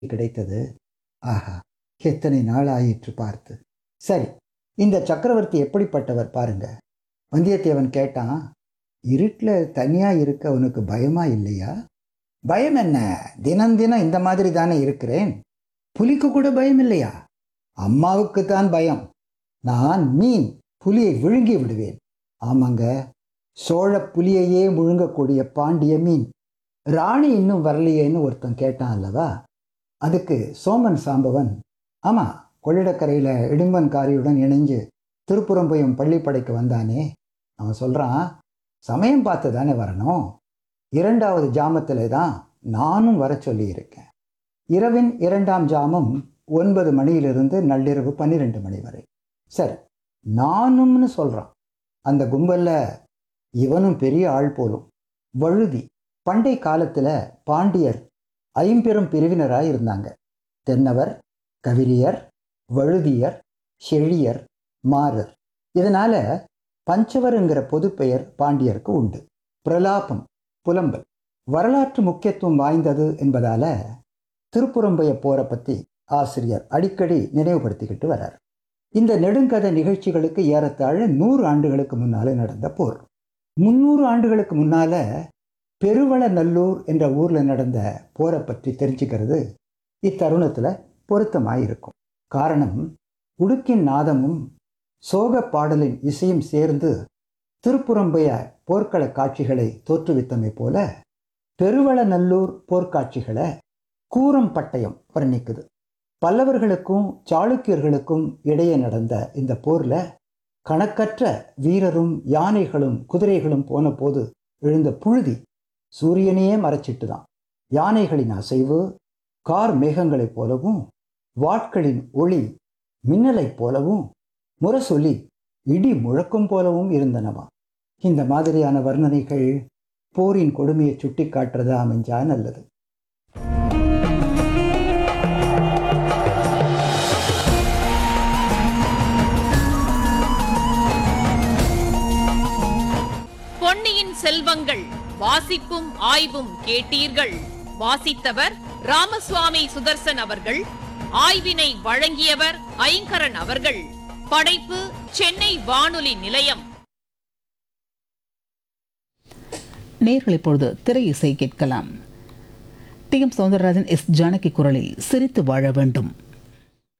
கிடைத்தது ஆஹா எத்தனை நாள் ஆயிற்று பார்த்து சரி இந்த சக்கரவர்த்தி எப்படிப்பட்டவர் பாருங்க வந்தியத்தேவன் கேட்டான் இருட்டில் தனியாக இருக்க உனக்கு பயமா இல்லையா பயம் என்ன தினம் தினம் இந்த மாதிரி தானே இருக்கிறேன் புலிக்கு கூட பயம் இல்லையா அம்மாவுக்கு தான் பயம் நான் மீன் புலியை விழுங்கி விடுவேன் ஆமாங்க சோழ புலியையே முழுங்கக்கூடிய பாண்டிய மீன் ராணி இன்னும் வரலையேன்னு ஒருத்தன் கேட்டான் அல்லவா அதுக்கு சோமன் சாம்பவன் ஆமாம் கொள்ளிடக்கரையில் இடும்பன்காரியுடன் இணைஞ்சு திருப்புறம்பயம் பள்ளிப்படைக்கு வந்தானே அவன் சொல்கிறான் சமயம் பார்த்து தானே வரணும் இரண்டாவது ஜாமத்தில் தான் நானும் வர சொல்லியிருக்கேன் இரவின் இரண்டாம் ஜாமம் ஒன்பது மணியிலிருந்து நள்ளிரவு பன்னிரெண்டு மணி வரை சரி நானும்னு சொல்கிறான் அந்த கும்பலில் இவனும் பெரிய ஆள் போலும் வழுதி பண்டை காலத்தில் பாண்டியர் ஐம்பெரும் பிரிவினராக இருந்தாங்க தென்னவர் கவிரியர் வழுதியர் செழியர் மாறர் இதனால பஞ்சவருங்கிற பொதுப்பெயர் பாண்டியருக்கு உண்டு பிரலாபம் புலம்பல் வரலாற்று முக்கியத்துவம் வாய்ந்தது என்பதால திருப்புறம்பைய போரை பற்றி ஆசிரியர் அடிக்கடி நினைவுபடுத்திக்கிட்டு வரார் இந்த நெடுங்கதை நிகழ்ச்சிகளுக்கு ஏறத்தாழ நூறு ஆண்டுகளுக்கு முன்னால நடந்த போர் முந்நூறு ஆண்டுகளுக்கு முன்னால பெருவள நல்லூர் என்ற ஊரில் நடந்த போரை பற்றி தெரிஞ்சுக்கிறது இத்தருணத்தில் பொருத்தமாயிருக்கும் காரணம் உடுக்கின் நாதமும் சோக பாடலின் இசையும் சேர்ந்து திருப்புறம்பைய போர்க்கள காட்சிகளை தோற்றுவித்தமை போல பெருவளநல்லூர் போர்க்காட்சிகளை கூரம் பட்டயம் வர்ணிக்குது பல்லவர்களுக்கும் சாளுக்கியர்களுக்கும் இடையே நடந்த இந்த போரில் கணக்கற்ற வீரரும் யானைகளும் குதிரைகளும் போன போது எழுந்த புழுதி சூரியனையே மறைச்சிட்டு தான் யானைகளின் அசைவு கார் மேகங்களைப் போலவும் வாட்களின் ஒளி மின்னலைப் போலவும் முரசொலி இடி முழக்கம் போலவும் இருந்தனவா இந்த மாதிரியான வர்ணனைகள் போரின் கொடுமையை சுட்டி காட்டுறதா அமைஞ்சா நல்லது பொன்னியின் செல்வங்கள் வாசிப்பும் ஆய்வும் கேட்டீர்கள் வாசித்தவர் ராமசுவாமி சுதர்சன் அவர்கள் ஆய்வினை வழங்கியவர் ஐங்கரன் அவர்கள் படைப்பு சென்னை வானொலி நிலையம் நேர்கள் இப்பொழுது திரை இசை கேட்கலாம் T M Soundararajan S Janaki குரலில் சிரித்து வாழ வேண்டும்